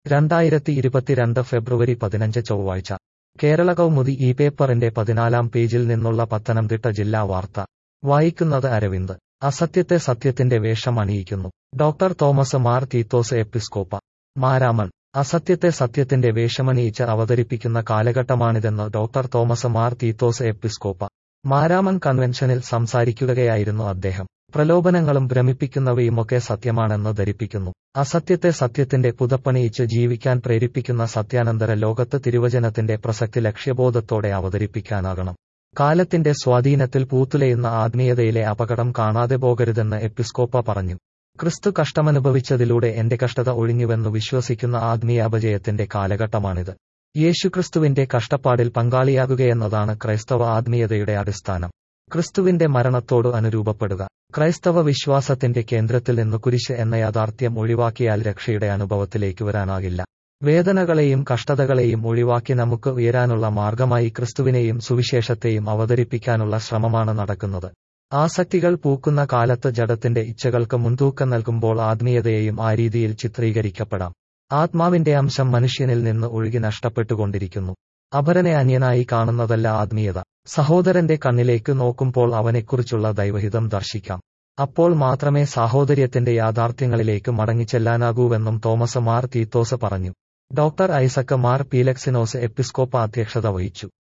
രണ്ടായിരത്തി ഇരുപത്തിരണ്ട് ഫെബ്രുവരി പതിനഞ്ച് ചൊവ്വാഴ്ച കേരള കൗമുദി ഈ പേപ്പറിന്റെ പതിനാലാം പേജിൽ നിന്നുള്ള പത്തനംതിട്ട ജില്ലാ വാർത്ത വായിക്കുന്നത് അരവിന്ദ് അസത്യത്തെ സത്യത്തിന്റെ വേഷം അണിയിക്കുന്നു ഡോക്ടർ തോമസ് മാർ തീത്തോസ് എപ്പിസ്കോപ്പ മാരാമൺ അസത്യത്തെ സത്യത്തിന്റെ വേഷമണിയിച്ച് അവതരിപ്പിക്കുന്ന കാലഘട്ടമാണിതെന്ന് ഡോക്ടർ തോമസ് മാർ തീത്തോസ് എപ്പിസ്കോപ്പ മാരാമൺ കൺവെൻഷനിൽ സംസാരിക്കുകയായിരുന്നു അദ്ദേഹം പ്രലോഭനങ്ങളും ഭ്രമിപ്പിക്കുന്നവയുമൊക്കെ സത്യമാണെന്ന് ധരിപ്പിക്കുന്നു അസത്യത്തെ സത്യത്തിന്റെ പുതപ്പണിയിച്ച് ജീവിക്കാൻ പ്രേരിപ്പിക്കുന്ന സത്യാനന്തര ലോകത്ത് തിരുവചനത്തിന്റെ പ്രസക്തി ലക്ഷ്യബോധത്തോടെ അവതരിപ്പിക്കാനാകണം കാലത്തിന്റെ സ്വാധീനത്തിൽ പൂത്തുലയുന്ന ആത്മീയതയിലെ അപകടം കാണാതെ പോകരുതെന്ന് എപ്പിസ്കോപ്പ പറഞ്ഞു ക്രിസ്തു കഷ്ടമനുഭവിച്ചതിലൂടെ എന്റെ കഷ്ടത ഒഴിഞ്ഞുവെന്നു വിശ്വസിക്കുന്ന ആത്മീയ അപജയത്തിന്റെ കാലഘട്ടമാണിത് യേശുക്രിസ്തുവിന്റെ കഷ്ടപ്പാടിൽ പങ്കാളിയാകുകയെന്നതാണ് ക്രൈസ്തവ ആത്മീയതയുടെ അടിസ്ഥാനം ക്രിസ്തുവിന്റെ മരണത്തോട് അനുരൂപപ്പെടുക ക്രൈസ്തവ വിശ്വാസത്തിന്റെ കേന്ദ്രത്തിൽ നിന്ന് കുരിശ് എന്ന യാഥാർത്ഥ്യം ഒഴിവാക്കിയാൽ രക്ഷയുടെ അനുഭവത്തിലേക്ക് വരാനാകില്ല വേദനകളെയും കഷ്ടതകളെയും ഒഴിവാക്കി നമുക്ക് ഉയരാനുള്ള മാർഗമായി ക്രിസ്തുവിനെയും സുവിശേഷത്തെയും അവതരിപ്പിക്കാനുള്ള ശ്രമമാണ് നടക്കുന്നത് ആസക്തികൾ പൂക്കുന്ന കാലത്ത് ജഡത്തിന്റെ ഇച്ഛകൾക്ക് മുൻതൂക്കം നൽകുമ്പോൾ ആത്മീയതയെയും ആ രീതിയിൽ ചിത്രീകരിക്കപ്പെടാം ആത്മാവിന്റെ അംശം മനുഷ്യനിൽ നിന്ന് ഒഴുകി നഷ്ടപ്പെട്ടുകൊണ്ടിരിക്കുന്നു അപരനെ അന്യനായി കാണുന്നതല്ല ആത്മീയത സഹോദരന്റെ കണ്ണിലേക്ക് നോക്കുമ്പോൾ അവനെക്കുറിച്ചുള്ള ദൈവഹിതം ദർശിക്കാം അപ്പോൾ മാത്രമേ സാഹോദര്യത്തിന്റെ യാഥാർത്ഥ്യങ്ങളിലേക്ക് മടങ്ങിച്ചെല്ലാനാകൂവെന്നും തോമസ് മാർ തീത്തോസ് പറഞ്ഞു ഡോക്ടർ ഐസക് മാർ പീലക്സിനോസ് എപ്പിസ്കോപ്പ അധ്യക്ഷത വഹിച്ചു